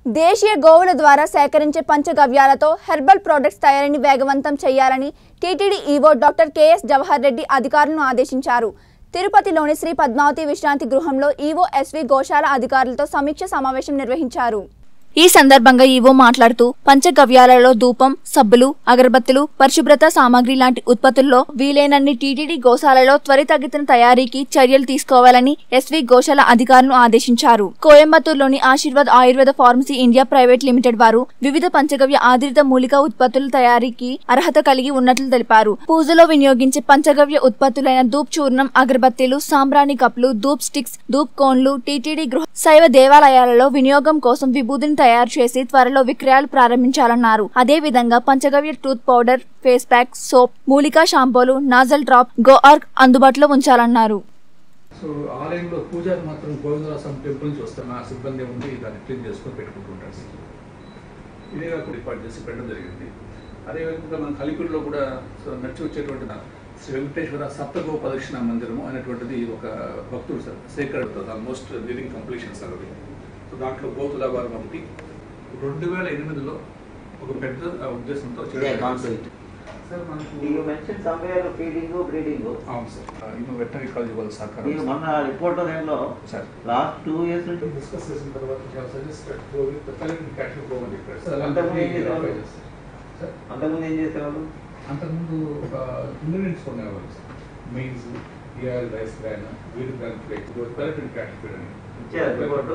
దేశీయ గోవుల ద్వారా సేకరించే పంచగవ్యాలతో హెర్బల్ ప్రొడక్ట్స్ తయారీని వేగవంతం చేయాలని TTD EO doctor K S Jawahar Reddy అధికారులను ఆదేశించారు తిరుపతిలోని శ్రీ పద్మావతి విశ్రాంతి గృహంలో ఈవో ఎస్వి గోశాల అధికారులతో సమీక్ష సమావేశం నిర్వహించారు ఈ సందర్భంగా ఈవో మాట్లాడుతూ పంచగవ్యాలలో ధూపం సబ్బులు అగరబత్తులు పరిశుభ్రత సామాగ్రి లాంటి ఉత్పత్తుల్లో వీలైనన్ని టీటీడీ గోశాలలో త్వరితగతిన తయారీకి చర్యలు తీసుకోవాలని ఎస్వి గోశాల అధికారులను ఆదేశించారు కోయంబత్తూరులోని Ashirwad Ayurveda pharmacy India private limited వారు వివిధ పంచగవ్య ఆధారిత మూలిక ఉత్పత్తుల తయారీకి అర్హత కలిగి ఉన్నట్లు తెలిపారు పూజలో వినియోగించే పంచగవ్య ఉత్పత్తులైన ధూప్ చూర్ణం అగరబత్తీలు సాంబ్రాణి కప్పులు ధూప్ స్టిక్స్ ధూప్ కోన్లు టీటీడీ గృహ శైవ దేవాలయాలలో వినియోగం కోసం విభూతిని తయారు చేసి త్వరలో విక్రయాలు ప్రారంభించాలన్నారు అదే విధంగా పంచగవ్య tooth powder face pack soap మూలికా షాంపూలు నాజల్ డ్రాప్ గో ఆర్క్ అందుబాటులో ఉంచాలన్నారు సో ఆలయంలో పూజారి మాత్రం గోవిందరాసం టెంపుల్ నుంచి వస్తున్న ఆ సిబ్బంది ఉండి దాన్ని క్లీన్ చేసుకొని పెట్టుకుంటుంటారు సార్ ఇదే కాకుండా ఏర్పాటు చేసి పెట్టడం జరిగింది అదేవిధంగా మన కలికుడిలో కూడా సో నడిచి వచ్చేటువంటి నా శ్రీ వెంకటేశ్వర సప్తగో ప్రదక్షిణ మందిరము అనేటువంటిది ఒక భక్తుడు sir sacred almost leading completion sir అది సో దాంట్లో గోతుల వారం ఒకటి రెండు వేల ఎనిమిదిలో ఒక పెద్ద ఉద్దేశంతో చేయడం Yeah, జరిగింది. conflict. సార్ మనకు You mentioned somewhere feeding, breeding. అవును సార్ ఇನ್ನು వెటనరీ కాలేజ్ వాళ్ళ మీరు సహకారం మొన్న రిపోర్ట్ లో సార్ లాస్ట్ టూ ఇయర్స్ నుంచి డిస్కస్ చేసిన తర్వాత చాలా suggest go with collective caution పోమని చెప్పారు సార్ అంతకుముందు అలాంటివి ఏం చేసేవాళ్ళు? అప్లై చేస్తారు. సార్ అంతకుముందు ఏం చేసేవాళ్ళు అంతకుముందు ఇంగ్రీడియంట్స్ కొనేవాళ్ళు sir mains year rice grain wheat grain flake collective caution feed అని ఇచ్చారా రిపోర్టు?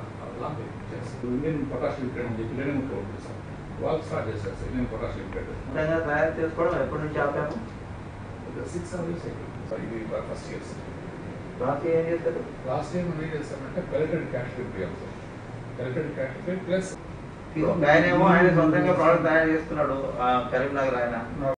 ఇండియన్ పొటాష్ లిమిటెడ్ అని చెప్పి నేను ఉంటుంది సార్ వాళ్ళు స్టార్ట్ చేశారు సార్ ఇండియన్ పొటాష్ లిమిటెడ్ నిజంగా తయారు చేసుకోవడం ఎప్పటి నుంచి ఆపాము సిక్స్ సెవెన్ ఇయర్స్ అయిపోయింది సార్ ఇది ఫస్ట్ ఇయర్స్ లాస్ట్ ఇయర్ ఏం చేస్తారు లాస్ట్ ఇయర్ మనం ఏం చేస్తామంటే కలెక్టెడ్ క్యాష్ ఫీడ్ ప్రియాం sir collected cash feed plus ఆయన ఏమో ఆయన సొంతంగా ప్రోడక్ట్ తయారు చేస్తున్నాడు ఆ, కరీంనగర్ ఆయన